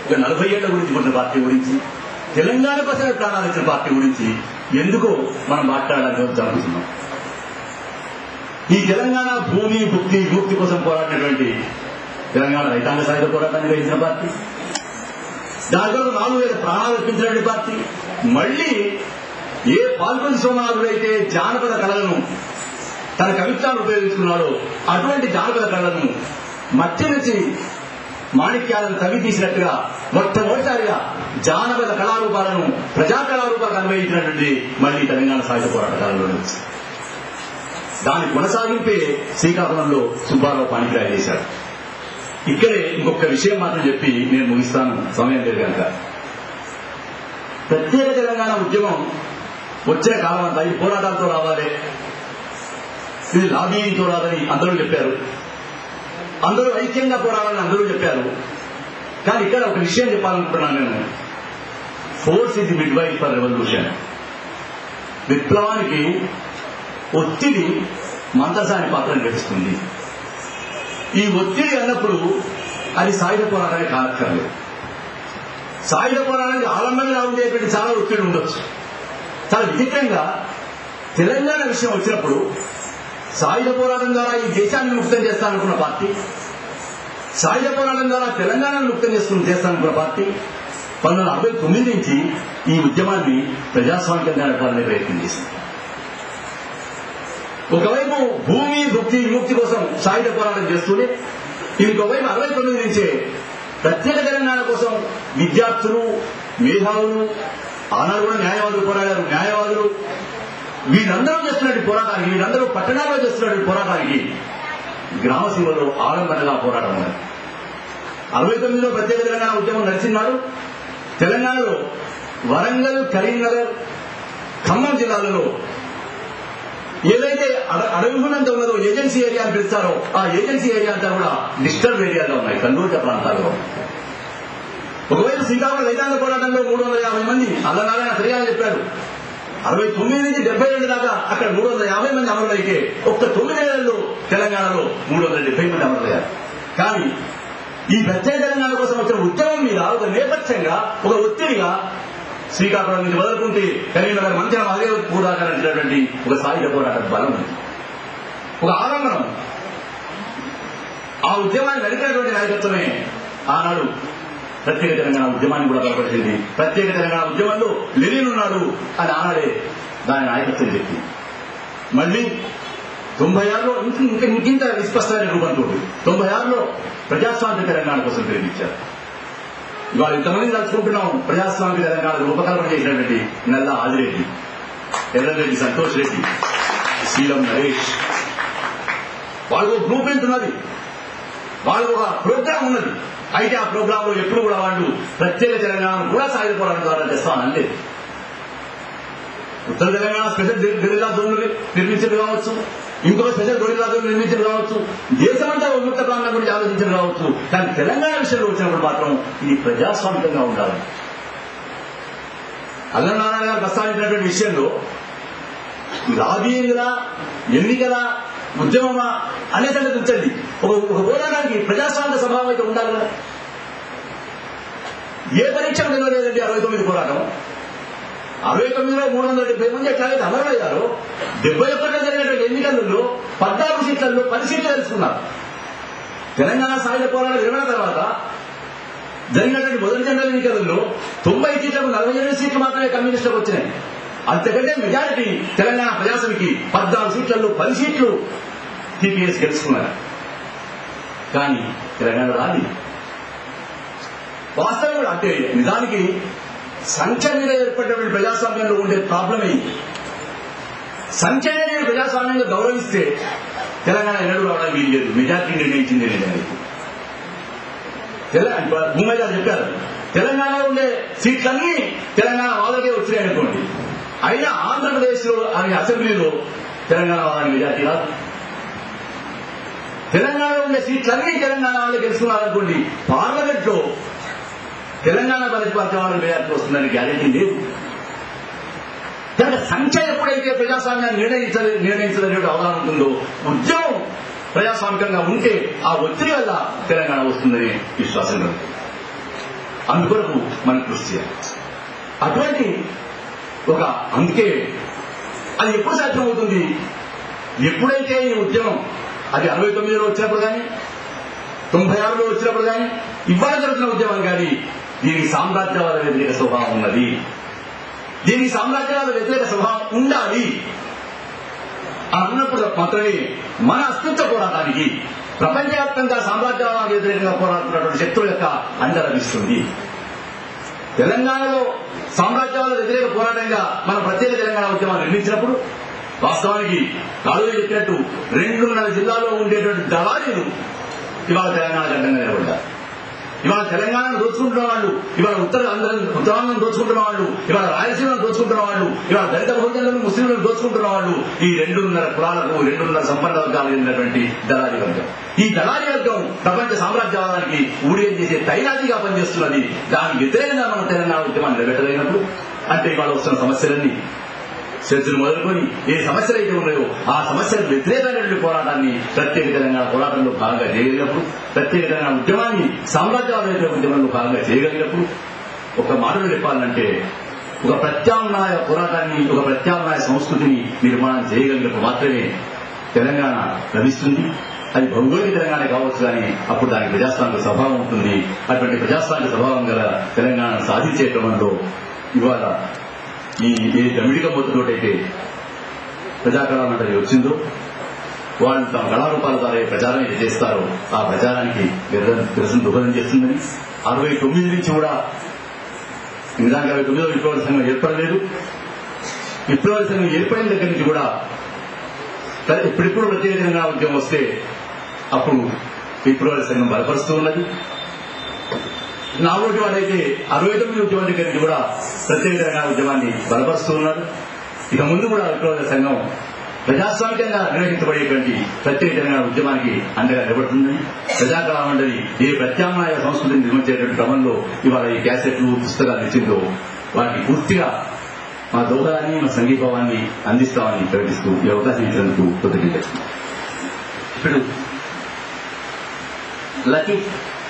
ఒక నలభై ఏళ్ల గురించి పుట్టిన పార్టీ గురించి తెలంగాణ కోసమే ప్రాణాలు ఇచ్చిన పార్టీ గురించి ఎందుకో మనం మాట్లాడడానికి జరుగుతున్నాం ఈ తెలంగాణ భూమి భుక్తి విముక్తి కోసం పోరాడినటువంటి తెలంగాణ రైతాంగ సాయుధ పోరాటాన్ని గ్రహించిన పార్టీ దాంట్లో నాలుగు వేల ప్రాణాలు అర్పించినటువంటి పార్టీ మళ్ళీ ఏ పాల్గొని సోమనాథుడైతే జానపద కళలను తన కవిత్వాన్ని ఉపయోగించుకున్నాడో అటువంటి జానపద కళలను మట్టి నుంచి మాణిక్యాలను తవ్వి తీసినట్టుగా మొట్టమొదటిసారిగా జానపద కళారూపాలను ప్రజా కళారూపాలకు అన్వయించినటువంటి మళ్ళీ తెలంగాణ సాహిత్య పోరాట కాలంలో నుంచి దాని కొనసాగింపే శ్రీకాకుళంలో సుబ్బారావు పాణిగ్రాహి చేశాడు ఇక్కడే ఇంకొక విషయం మాత్రం చెప్పి నేను ముగిస్తాను సమయం లేదు కనుక ప్రత్యేక తెలంగాణ ఉద్యమం వచ్చే కాలం అంతా ఇది పోరాటాలతో రావాలి ఇది లాబీయింగ్తో రాదని అందరూ చెప్పారు అందరూ ఐక్యంగా పోరాడాలని అందరూ చెప్పారు కానీ ఇక్కడ ఒక విషయం చెప్పాలనుకుంటున్నాను నేను ఫోర్స్ ఇది మిడ్ వైఫ్ ఫర్ రెవల్యూషన్ విప్లవానికి ఒత్తిడి మందసాని పాత్ర నిర్వహిస్తుంది ఈ ఒత్తిడి అన్నప్పుడు అది సాయుధ పోరాటానికి కానక్కర్లేదు సాయుధ పోరాటానికి ఆలంబనగా ఉండేటువంటి చాలా ఒత్తిడి ఉండొచ్చు చాలా విచిత్రంగా తెలంగాణ విషయం వచ్చినప్పుడు సాయుధ పోరాటం ద్వారా ఈ దేశాన్ని ముక్తం చేస్తాననుకున్న పార్టీ సాయుధ పోరాటం ద్వారా తెలంగాణను ముక్తం చేసుకుని చేస్తాననుకున్న పార్టీ పంతొమ్మిది వందల అరవై తొమ్మిది నుంచి ఈ ఉద్యమాన్ని ప్రజాస్వామికంగా నడపాలనే ప్రయత్నం చేసింది ఒకవైపు భూమి భక్తి విముక్తి కోసం సాయుధ పోరాటం చేస్తూనే ఇంకోవైపు అరవై తొమ్మిది నుంచే ప్రత్యేక తెలంగాణ కోసం విద్యార్థులు మేధావులు ఆనాడు కూడా న్యాయవాదులు పోరాడారు న్యాయవాదులు వీళ్ళందరూ చేస్తున్నటువంటి పోరాటానికి వీళ్ళందరూ పట్టణాల్లో చేస్తున్నటువంటి పోరాటానికి గ్రామ సీమలో ఆలంబనగా పోరాటం ఉన్నది అరవై తొమ్మిదిలో ప్రత్యేక తెలంగాణ ఉద్యమం నడిచినాడు తెలంగాణలో వరంగల్ కరీంనగర్ ఖమ్మం జిల్లాలలో ఏదైతే అడ- అడవునంత ఉన్నదో ఏజెన్సీ ఏరియా అని పిలుస్తారో ఆ ఏజెన్సీ ఏరియా అంతా కూడా డిస్టర్బ్ ఏరియాలో ఉన్నాయి కన్నూరుక ప్రాంతాల్లో ఒకవైపు శ్రీకాకుళం రైతాంగ పోరాటంలో మూడు వందల యాభై మంది అల్లనారాయణ సరిగా చెప్పారు అరవై తొమ్మిది నుంచి డెబ్బై రెండు దాకా అక్కడ మూడు వందల యాభై మంది అమరులైతే ఒక్క తొమ్మిది నెలల్లో తెలంగాణలో మూడు వందల డెబ్బై మంది అమరులయ్యారు కానీ ఈ ప్రత్యేక తెలంగాణ కోసం వచ్చిన ఉద్యమం మీద ఒక నేపథ్యంగా ఒక ఒత్తిడిగా శ్రీకాకుళం నుంచి మొదలుకుంటే కరీంనగర్ మంత్రం అదే పూడాకరంటున్నటువంటి ఒక సాయుధ పోరాట బలం ఉంది ఒక ఆలంబనం ఆ ఉద్యమాన్ని నడిపినటువంటి నాయకత్వమే ఆనాడు ప్రత్యేక తెలంగాణ ఉద్యమాన్ని కూడా బలపరిచింది ప్రత్యేక తెలంగాణ ఉద్యమంలో లెనిన్ ఉన్నాడు అని ఆనాడే దాని నాయకత్వం చెప్పింది మళ్ళీ తొంభై ఆరులో ఇంక ఇంక- ఇంకింత విస్పష్టమైన రూపంతో తొంభై ఆరులో ప్రజాస్వామ్య తెలంగాణ కోసం ప్రేమించారు ఇవాళ ఇంతమంది తలుచుకుంటున్నాం ప్రజాస్వామిక తెలంగాణ రూపకల్పన చేసినటువంటి నల్ల ఆదిరెడ్డి ఎర్రరెడ్డి సంతోష్ రెడ్డి శీలం నరేష్ వాళ్ళకు బ్లూ ప్రింట్ ఉన్నది వాళ్ళకు ఒక ప్రోగ్రామ్ ఉన్నది అయితే ఆ ప్రోగ్రామ్ లో ఎప్పుడు కూడా వాళ్ళు ప్రత్యేక తెలంగాణను కూడా సాయుధ పోరాటం ద్వారా తెస్తామని లేదు ఉత్తర తెలంగాణ స్పెషల్ గెరిల్లా జోన్లు నిర్మించడం కావచ్చు ఇంకొక స్పెషల్ గొరిల్లా జోన్ నిర్మించడం కావచ్చు దేశమంతా విముక్త ప్రాంతం గురించి ఆలోచించడం కావచ్చు కానీ తెలంగాణ విషయంలో వచ్చినప్పుడు మాత్రం ఇది ప్రజాస్వామికంగా ఉండాలి అల్లనారాయణ గారు ప్రస్తావించినటువంటి విషయంలో రాజీయుల ఎన్నికల ఉద్యమమా అనే సంగతి ఉంచండి ఒక ఒక పోరాటానికి ప్రజాస్వామ్య స్వభావం అయితే ఉండాలి కదా ఏ పరీక్ష నిలవలేదండి అరవై తొమ్మిది పోరాటం అరవై తొమ్మిదిలో మూడు వందల డెబ్బై మంది ఎట్లాగైతే అమరమయ్యారో డెబ్బై ఒకటిలో జరిగినటువంటి ఎన్నికలలో పద్నాలుగు సీట్లలో పది సీట్లు తెలుసుకున్నారు తెలంగాణ సాయుధ పోరాటం విరమణ తర్వాత జరిగినటువంటి మొదటి జనరల్ ఎన్నికలలో తొంభై సీట్లకు నలభై ఎనిమిది సీట్లు మాత్రమే కమ్యూనిస్టులకు వచ్చినాయి అంతకంటే మెజారిటీ తెలంగాణ ప్రజాసమికి పద్నాలుగు సీట్లలో పది సీట్లు టీపీఎస్ గెలుచుకున్నారు కానీ తెలంగాణ రాలి వాస్తవం అంటే నిజానికి సంఖ్య మీద ఏర్పడినటువంటి ప్రజాస్వామ్యంలో ఉండే ప్రాబ్లం ఇది సంఖ్య అనేది ప్రజాస్వామ్యంగా గౌరవిస్తే తెలంగాణ ఎన్నడూ రావడానికి వీలు లేదు మెజార్టీ నిర్ణయించింది నిర్ణయానికి భూమయ్య గారు చెప్పారు తెలంగాణలో ఉండే సీట్లన్నీ తెలంగాణ వాళ్ళకే వచ్చినాయి అనుకోండి అయినా ఆంధ్రప్రదేశ్ లో అనే అసెంబ్లీలో తెలంగాణ వాళ్ళని మెజార్టీ రాదు తెలంగాణలో ఉండే సీట్లన్నీ తెలంగాణ వాళ్ళు గెలుచుకున్నారనుకోండి పార్లమెంట్ లో తెలంగాణ బలజ పార్టీ వాళ్ళకి మెజార్టీ వస్తుందని గ్యారెంటీ లేదు కనుక సంఖ్య ఎప్పుడైతే ప్రజాస్వామ్యాన్ని నిర్ణయించ నిర్ణయించదనే అవగాహన ఉంటుందో ఉద్యమం ప్రజాస్వామికంగా ఉంటే ఆ ఒత్తిడి వల్ల తెలంగాణ వస్తుందనే విశ్వాసం కలుగుతుంది అందుకొరకు మనం కృషి చేయాలి అటువంటి ఒక అందుకే అది ఎప్పుడు సాధ్యమవుతుంది ఎప్పుడైతే ఈ ఉద్యమం అది అరవై తొమ్మిదిలో వచ్చినప్పుడు కానీ తొంభై ఆరులో వచ్చినప్పుడు కానీ ఇవాళ జరుగుతున్న ఉద్యమం కానీ దీనికి సామ్రాజ్యవాద వ్యతిరేక స్వభావం ఉన్నది దీనికి సామ్రాజ్యవాద వ్యతిరేక స్వభావం ఉండాలి అన్నప్పుడు మాత్రమే మన అస్తిత్వ పోరాటానికి ప్రపంచవ్యాప్తంగా సామ్రాజ్యవాద వ్యతిరేకంగా పోరాడుతున్నటువంటి శక్తుల యొక్క అండ లభిస్తుంది తెలంగాణలో సామ్రాజ్యవాద వ్యతిరేక పోరాటంగా మన ప్రత్యేక తెలంగాణ ఉద్యమాన్ని నిర్మించినప్పుడు వాస్తవానికి కాలువ చెప్పినట్టు రెండున్నర జిల్లాలో ఉండేటువంటి దళారీలు ఇవాళ తెలంగాణ గడ్డంగా నిలబడ్డారు ఇవాళ తెలంగాణను దోచుకుంటున్న వాళ్ళు ఇవాళ ఉత్తర ఆంధ్ర ఉత్తరాంధ్రను దోచుకుంటున్న వాళ్ళు ఇవాళ రాయలసీమను దోచుకుంటున్న వాళ్ళు ఇవాళ దళిత బహుజనులను ముస్లింలను దోచుకుంటున్న వాళ్ళు ఈ రెండున్నర కులాలకు రెండున్నర సంపన్న వర్గాలు చెందినటువంటి దళారీ వర్గం ఈ దళారీ వర్గం ప్రపంచ సామ్రాజ్యవాదానికి ఊడియం చేసే తైనాదిగా పనిచేస్తున్నది దానికి వ్యతిరేకంగా మన తెలంగాణ ఉద్యమాన్ని నిలబెట్టలేనప్పుడు అంటే ఇవాళ వస్తున్న సమస్యలన్నీ చర్చలు మొదలుకొని ఏ సమస్యలు అయితే ఉన్నాయో ఆ సమస్యలకు వ్యతిరేకమైనటువంటి పోరాటాన్ని ప్రత్యేక తెలంగాణ పోరాటంలో భాగంగా చేయగలిగినప్పుడు ప్రత్యేక తెలంగాణ ఉద్యమాన్ని సామ్రాజ్యవాద వ్యతిరేక ఉద్యమంలో భాగంగా చేయగలిగినప్పుడు ఒక మాటలు చెప్పాలంటే ఒక ప్రత్యామ్నాయ పోరాటాన్ని ఒక ప్రత్యామ్నాయ సంస్కృతిని నిర్మాణం చేయగలిగినప్పుడు మాత్రమే తెలంగాణ లభిస్తుంది అది భౌగోళిక తెలంగాణ కావచ్చు కానీ అప్పుడు దానికి ప్రజాస్వామిక స్వభావం ఉంటుంది అటువంటి ప్రజాస్వామిక స్వభావం గల తెలంగాణ సాధించే క్రమంలో ఇవాళ ఈ ఏ దమిడిక మొత్తంతోటైతే ప్రజాకళా మండలి వచ్చిందో వాళ్ళు తమ కళారూపాల ద్వారా ఏ ప్రచారం అయితే చేస్తారో ఆ ప్రచారానికి నిరసన దోహదం చేస్తుందని అరవై తొమ్మిది నుంచి కూడా నిజానికి అరవై తొమ్మిదో విప్లవ సంఘం ఏర్పడలేదు విప్లవ సంఘం ఏర్పడిన దగ్గర నుంచి కూడా ఎప్పుడెప్పుడు ప్రత్యేక తెలంగాణ ఉద్యమం వస్తే అప్పుడు విప్లవ సంఘం బలపరుస్తూ ఉన్నది నాగోటి వాడైతే అరవై తొమ్మిది ఉద్యమం దగ్గర నుంచి కూడా ప్రత్యేక తెలంగాణ ఉద్యమాన్ని బలపరుస్తూ ఉన్నారు ఇక ముందు కూడా విప్లవ సంఘం ప్రజాస్వామికంగా నిర్వహించబడేటువంటి ప్రత్యేక తెలంగాణ ఉద్యమానికి అండగా నిలబడుతుందని ప్రజాకళా మండలి ఏ ప్రత్యామ్నాయ సంస్కృతిని నిర్మించేటువంటి క్రమంలో ఇవాళ ఈ క్యాసెట్లు పుస్తకాలు ఇచ్చిందో వాటికి పూర్తిగా మా దోహదాన్ని మా సంఘీభావాన్ని అందిస్తామని ప్రకటిస్తూ ఈ అవకాశం ఇచ్చినందుకు కృతజ్ఞత ఇప్పుడు లతీఫ్